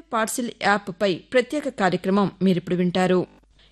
parcel యాప్పై ప్రత్యేక కార్యక్రమం మీరిప్పుడు వింటారు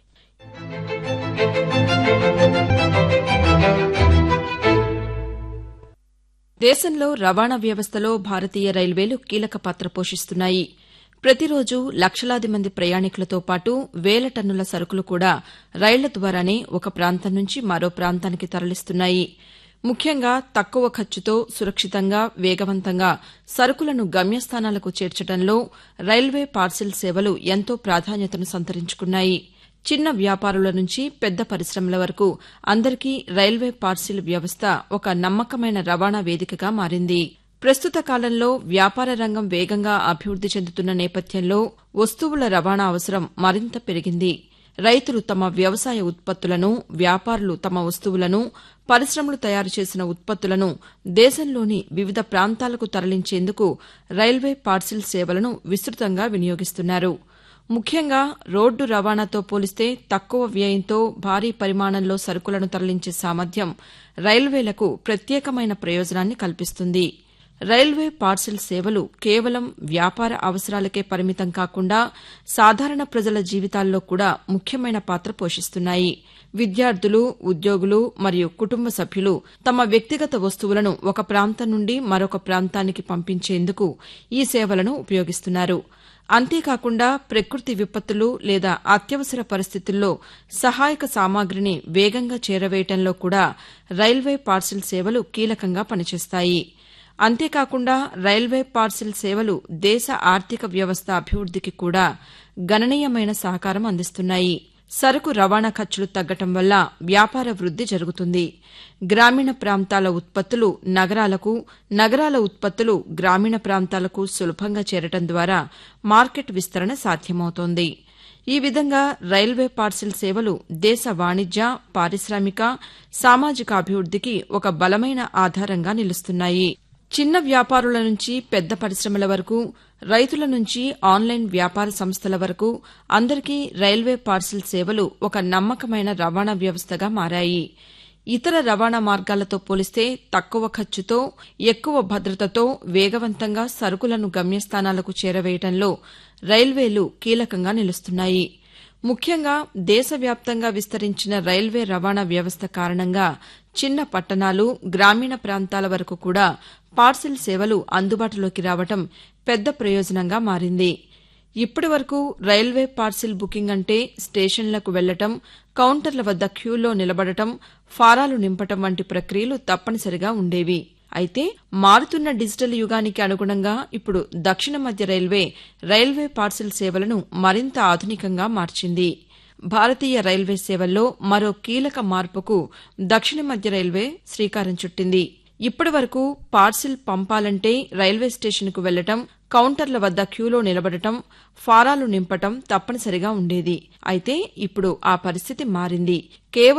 దేశంలో రవాణా వ్యవస్థలో భారతీయ రైల్వేలు కీలక పాత్ర పోషిస్తున్నాయి ప్రతిరోజు లక్షలాది మంది ప్రయాణికులతో పాటు వేల టన్నుల సరుకులు కూడా రైళ్ల ద్వారానే ఒక ప్రాంతం నుంచి మరో ప్రాంతానికి తరలిస్తున్నాయి ముఖ్యంగా తక్కువ ఖర్చుతో సురక్షితంగా వేగవంతంగా సరుకులను గమ్యస్థానాలకు చేర్చడంలో రైల్వే పార్సిల్ సేవలు ఎంతో ప్రాధాన్యతను సంతరించుకున్నాయి చిన్న వ్యాపారుల నుంచి పెద్ద పరిశ్రమల వరకు అందరికీ రైల్వే పార్సిల్ వ్యవస్థ ఒక నమ్మకమైన రవాణా వేదికగా మారింది ప్రస్తుత కాలంలో వ్యాపార రంగం వేగంగా అభివృద్ది చెందుతున్న నేపథ్యంలో వస్తువుల రవాణా అవసరం మరింత పెరిగింది రైతులు తమ వ్యవసాయ ఉత్పత్తులను వ్యాపారులు తమ వస్తువులను పరిశ్రమలు తయారు చేసిన ఉత్పత్తులను దేశంలోని వివిధ ప్రాంతాలకు తరలించేందుకు రైల్వే పార్సిల్ సేవలను విస్తృతంగా వినియోగిస్తున్నారు ముఖ్యంగా రోడ్డు రవాణాతో పోలిస్తే తక్కువ వ్యయంతో భారీ పరిమాణంలో సరుకులను తరలించే సామర్థ్యం రైల్వేలకు ప్రత్యేకమైన ప్రయోజనాన్ని కల్పిస్తుంది రైల్వే పార్సిల్ సేవలు కేవలం వ్యాపార అవసరాలకే పరిమితం కాకుండా సాధారణ ప్రజల జీవితాల్లో కూడా ముఖ్యమైన పాత్ర పోషిస్తున్నాయి విద్యార్థులు ఉద్యోగులు మరియు కుటుంబ సభ్యులు తమ వ్యక్తిగత వస్తువులను ఒక ప్రాంతం నుండి మరొక ప్రాంతానికి పంపించేందుకు ఈ సేవలను ఉపయోగిస్తున్నారు అంతేకాకుండా ప్రకృతి విపత్తులు లేదా అత్యవసర పరిస్థితుల్లో సహాయక సామాగ్రిని వేగంగా చేరవేయటంలో కూడా రైల్వే పార్సిల్ సేవలు కీలకంగా పనిచేస్తాయి అంతేకాకుండా రైల్వే పార్సిల్ సేవలు దేశ ఆర్థిక వ్యవస్థ అభివృద్దికి కూడా గణనీయమైన సహకారం అందిస్తున్నాయి సరుకు రవాణా ఖర్చులు తగ్గటం వల్ల వ్యాపార వృద్ది జరుగుతుంది గ్రామీణ ప్రాంతాల ఉత్పత్తులు నగరాలకు నగరాల ఉత్పత్తులు గ్రామీణ ప్రాంతాలకు సులభంగా చేరటం ద్వారా మార్కెట్ విస్తరణ సాధ్యమవుతోంది ఈ విధంగా రైల్వే పార్సిల్ సేవలు దేశ వాణిజ్య పారిశ్రామిక సామాజిక అభివృద్దికి ఒక బలమైన ఆధారంగా నిలుస్తున్నాయి చిన్న వ్యాపారుల నుంచి పెద్ద పరిశ్రమల వరకు రైతుల నుంచి ఆన్లైన్ వ్యాపార సంస్థల వరకు అందరికీ రైల్వే పార్సిల్ సేవలు ఒక నమ్మకమైన రవాణా వ్యవస్థగా మారాయి ఇతర రవాణా మార్గాలతో పోలిస్తే తక్కువ ఖర్చుతో ఎక్కువ భద్రతతో వేగవంతంగా సరుకులను గమ్యస్థానాలకు చేరవేయడంలో రైల్వేలు కీలకంగా నిలుస్తున్నాయి ముఖ్యంగా దేశవ్యాప్తంగా విస్తరించిన రైల్వే రవాణా వ్యవస్థ కారణంగా చిన్న పట్టణాలు గ్రామీణ ప్రాంతాల వరకు కూడా పార్సిల్ సేవలు అందుబాటులోకి రావటం పెద్ద ప్రయోజనంగా మారింది ఇప్పటి వరకు రైల్వే పార్సిల్ బుకింగ్ అంటే స్టేషన్లకు వెళ్లటం కౌంటర్ల వద్ద క్యూలో నిలబడటం ఫారాలు నింపటం వంటి ప్రక్రియలు తప్పనిసరిగా ఉండేవి అయితే మారుతున్న డిజిటల్ యుగానికి అనుగుణంగా ఇప్పుడు దక్షిణ మధ్య రైల్వే రైల్వే పార్సిల్ సేవలను మరింత ఆధునికంగా మార్చింది భారతీయ రైల్వే సేవల్లో మరో కీలక మార్పుకు దక్షిణ మధ్య రైల్వే శ్రీకారం చుట్టింది ఇప్పటి వరకు పార్సిల్ పంపాలంటే రైల్వే స్టేషన్కు వెళ్లటం కౌంటర్ల వద్ద క్యూలో నిలబడటం ఫారాలు నింపటం తప్పనిసరిగా ఉండేది అయితే ఇప్పుడు ఆ పరిస్థితి మారింది కేవలం